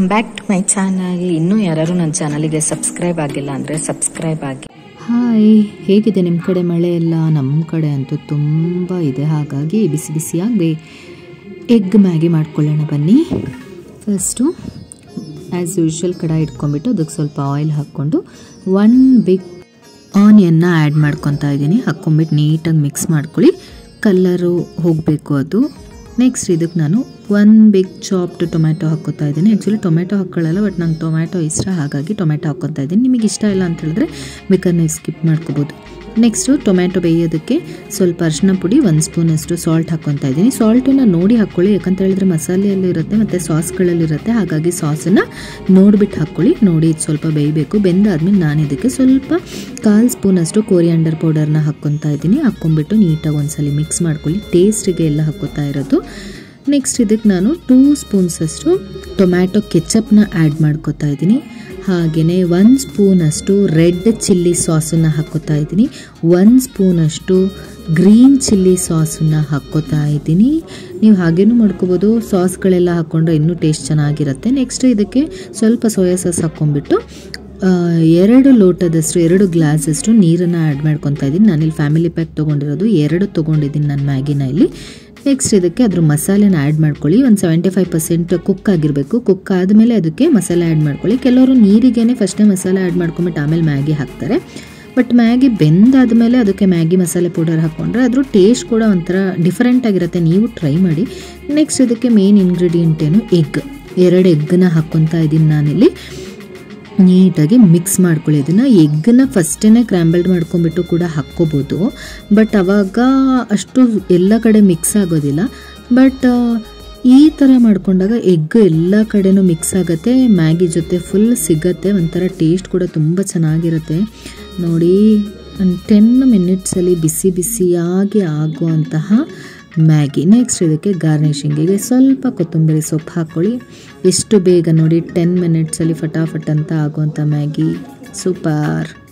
back to my channel ಇನ್ನೂ ಯಾರು ನನ್ನ ಚಾನಲಿಗೆ ಸಬ್ಸ್ಕ್ರೈಬ್ ಆಗಿಲ್ಲ ಅಂದರೆ ಸಬ್ಸ್ಕ್ರೈಬ್ ಆಗಿ ಹಾಯ್ ಹೇಗಿದೆ ನಿಮ್ಮ ಕಡೆ ಮಳೆ ಎಲ್ಲ ನಮ್ಮ ಕಡೆ ಅಂತೂ ತುಂಬ ಇದೆ ಹಾಗಾಗಿ ಬಿಸಿ ಬಿಸಿಯಾಗಿ ಎಗ್ ಮ್ಯಾಗಿ ಮಾಡ್ಕೊಳ್ಳೋಣ ಬನ್ನಿ ಫಸ್ಟು ಆ್ಯಸ್ ಯೂಶ್ವಲ್ ಕಡಾಯಿ ಇಟ್ಕೊಂಡ್ಬಿಟ್ಟು ಅದಕ್ಕೆ ಸ್ವಲ್ಪ ಆಯಿಲ್ ಹಾಕ್ಕೊಂಡು ಒನ್ ಬಿಗ್ ಆನಿಯನ್ನ ಆ್ಯಡ್ ಮಾಡ್ಕೊತಾ ಇದ್ದೀನಿ ಹಾಕ್ಕೊಂಬಿಟ್ಟು ನೀಟಾಗಿ ಮಿಕ್ಸ್ ಮಾಡ್ಕೊಳ್ಳಿ ಕಲ್ಲರು ಹೋಗಬೇಕು ಅದು ನೆಕ್ಸ್ಟ್ ಇದಕ್ಕೆ ನಾನು ಒನ್ ಬಿಗ್ ಚಾಪ್ಡ್ ಟೊಮ್ಯಾಟೊ ಹಾಕ್ಕೋತಾ ಇದ್ದೀನಿ ಆ್ಯಕ್ಚುಲಿ ಟೊಮ್ಯಾಟೊ ಹಾಕ್ಕೊಳ್ಳಲ್ಲ ಬಟ್ ನಂಗೆ ಟೊಮ್ಯಾಟೊ ಇಷ್ಟ ಹಾಗಾಗಿ ಟೊಮ್ಯಾಟೊ ಹಾಕ್ಕೊತಾ ಇದ್ದೀನಿ ನಿಮಗೆ ಇಷ್ಟ ಇಲ್ಲ ಅಂತ ಹೇಳಿದ್ರೆ ಬೇಕಾದ್ರೆ ನೀವು ಸ್ಕಿಪ್ ಮಾಡ್ಕೋಬೋದು ನೆಕ್ಸ್ಟು ಟೊಮ್ಯಾಟೊ ಬೇಯೋದಕ್ಕೆ ಸ್ವಲ್ಪ ಅರಿಶಿನ ಪುಡಿ ಒಂದು ಸ್ಪೂನಷ್ಟು ಸಾಲ್ಟ್ ಹಾಕ್ಕೊತಾ ಇದ್ದೀನಿ ಸಾಲ್ಟನ್ನ ನೋಡಿ ಹಾಕ್ಕೊಳ್ಳಿ ಯಾಕಂತ ಹೇಳಿದ್ರೆ ಮಸಾಲೆಯಲ್ಲೂ ಇರುತ್ತೆ ಮತ್ತು ಸಾಸ್ಗಳಲ್ಲಿರುತ್ತೆ ಹಾಗಾಗಿ ಸಾಸನ್ನು ನೋಡಿಬಿಟ್ಟು ಹಾಕ್ಕೊಳ್ಳಿ ನೋಡಿ ಇದು ಸ್ವಲ್ಪ ಬೇಯಬೇಕು ಬೆಂದಾದ್ಮೇಲೆ ನಾನು ಇದಕ್ಕೆ ಸ್ವಲ್ಪ ಕಾಲು ಸ್ಪೂನಷ್ಟು ಕೋರಿಯಾಂಡರ್ ಪೌಡರ್ನ ಹಾಕ್ಕೊತಾ ಇದ್ದೀನಿ ಹಾಕ್ಕೊಂಬಿಟ್ಟು ನೀಟಾಗಿ ಒಂದ್ಸಲಿ ಮಿಕ್ಸ್ ಮಾಡ್ಕೊಳ್ಳಿ ಟೇಸ್ಟಿಗೆ ಎಲ್ಲ ಹಾಕ್ಕೋತಾ ಇರೋದು ನೆಕ್ಸ್ಟ್ ಇದಕ್ಕೆ ನಾನು ಟೂ ಸ್ಪೂನ್ಸಷ್ಟು ಟೊಮ್ಯಾಟೊ ಕೆಚಪ್ನ ಆ್ಯಡ್ ಮಾಡ್ಕೋತಾ ಇದ್ದೀನಿ ಹಾಗೆಯೇ ಒಂದು ಸ್ಪೂನಷ್ಟು ರೆಡ್ ಚಿಲ್ಲಿ ಸಾಸನ್ನು ಹಾಕ್ಕೋತಾ ಇದ್ದೀನಿ ಒಂದು ಸ್ಪೂನಷ್ಟು ಗ್ರೀನ್ ಚಿಲ್ಲಿ ಸಾಸನ್ನು ಹಾಕ್ಕೋತಾ ಇದ್ದೀನಿ ನೀವು ಹಾಗೇನೂ ಮಾಡ್ಕೋಬೋದು ಸಾಸ್ಗಳೆಲ್ಲ ಹಾಕ್ಕೊಂಡ್ರೆ ಇನ್ನೂ ಟೇಸ್ಟ್ ಚೆನ್ನಾಗಿರುತ್ತೆ ನೆಕ್ಸ್ಟ್ ಇದಕ್ಕೆ ಸ್ವಲ್ಪ ಸೋಯಾ ಸಾಸ್ ಹಾಕ್ಕೊಂಡ್ಬಿಟ್ಟು ಆ, ಎರಡು ಲೋಟದಷ್ಟು ಎರಡು ಗ್ಲಾಸಷ್ಟು ನೀರನ್ನು ಆ್ಯಡ್ ಮಾಡ್ಕೊತಾ ಇದ್ದೀನಿ ನಾನಿಲ್ಲಿ ಫ್ಯಾಮಿಲಿ ಪ್ಯಾಕ್ ತೊಗೊಂಡಿರೋದು ಎರಡು ತೊಗೊಂಡಿದ್ದೀನಿ ನಾನು ಮ್ಯಾಗಿನ ಇಲ್ಲಿ ನೆಕ್ಸ್ಟ್ ಇದಕ್ಕೆ ಅದ್ರ ಮಸಾಲೆನ ಆ್ಯಡ್ ಮಾಡ್ಕೊಳ್ಳಿ ಒಂದು ಸೆವೆಂಟಿ ಫೈವ್ ಪರ್ಸೆಂಟ್ ಕುಕ್ ಆಗಿರಬೇಕು ಕುಕ್ ಆದಮೇಲೆ ಅದಕ್ಕೆ ಮಸಾಲೆ ಆ್ಯಡ್ ಮಾಡ್ಕೊಳ್ಳಿ ಕೆಲವರು ನೀರಿಗೇನೆ ಫಸ್ಟೇ ಮಸಾಲೆ ಆ್ಯಡ್ ಮಾಡ್ಕೊಂಬಿಟ್ಟು ಆಮೇಲೆ ಮ್ಯಾಗಿ ಹಾಕ್ತಾರೆ ಬಟ್ ಮ್ಯಾಗಿ ಬೆಂದಾದಮೇಲೆ ಅದಕ್ಕೆ ಮ್ಯಾಗಿ ಮಸಾಲೆ ಪೌಡರ್ ಹಾಕ್ಕೊಂಡ್ರೆ ಅದ್ರ ಟೇಸ್ಟ್ ಕೂಡ ಒಂಥರ ಡಿಫ್ರೆಂಟ್ ಆಗಿರುತ್ತೆ ನೀವು ಟ್ರೈ ಮಾಡಿ ನೆಕ್ಸ್ಟ್ ಇದಕ್ಕೆ ಮೇನ್ ಇಂಗ್ರೀಡಿಯೆಂಟ್ ಏನು ಎಗ್ ಎರಡು ಎಗ್ಗನ್ನ ಹಾಕ್ಕೊತಾ ಇದ್ದೀನಿ ನಾನಿಲ್ಲಿ ನೀಟಾಗಿ ಮಿಕ್ಸ್ ಮಾಡ್ಕೊಳ್ಳಿ ಇದನ್ನು ಎಗ್ಗನ್ನ ಫಸ್ಟೇ ಕ್ರ್ಯಾಂಬಲ್ಡ್ ಮಾಡ್ಕೊಂಬಿಟ್ಟು ಕೂಡ ಹಾಕ್ಕೋಬೋದು ಬಟ್ ಅವಾಗ ಅಷ್ಟು ಎಲ್ಲ ಕಡೆ ಮಿಕ್ಸ್ ಆಗೋದಿಲ್ಲ ಬಟ್ ಈ ಥರ ಮಾಡ್ಕೊಂಡಾಗ ಎಗ್ ಎಲ್ಲ ಕಡೆನೂ ಮಿಕ್ಸ್ ಆಗುತ್ತೆ ಮ್ಯಾಗಿ ಜೊತೆ ಫುಲ್ ಸಿಗತ್ತೆ ಒಂಥರ ಟೇಸ್ಟ್ ಕೂಡ ತುಂಬ ಚೆನ್ನಾಗಿರುತ್ತೆ ನೋಡಿ ಟೆನ್ ಮಿನಿಟ್ಸಲ್ಲಿ ಬಿಸಿ ಬಿಸಿಯಾಗಿ ಆಗುವಂತಹ ಮ್ಯಾಗಿ ನೆಕ್ಸ್ಟ್ ಇದಕ್ಕೆ ಗಾರ್ನಿಷಿಂಗಿಗೆ ಸ್ವಲ್ಪ ಕೊತ್ತಂಬರಿ ಸೊಪ್ಪು ಹಾಕ್ಕೊಳ್ಳಿ ಎಷ್ಟು ಬೇಗ ನೋಡಿ ಟೆನ್ ಮಿನಿಟ್ಸಲ್ಲಿ ಫಟಾಫಟ್ ಅಂತ ಆಗುವಂಥ ಮ್ಯಾಗಿ ಸೂಪರ್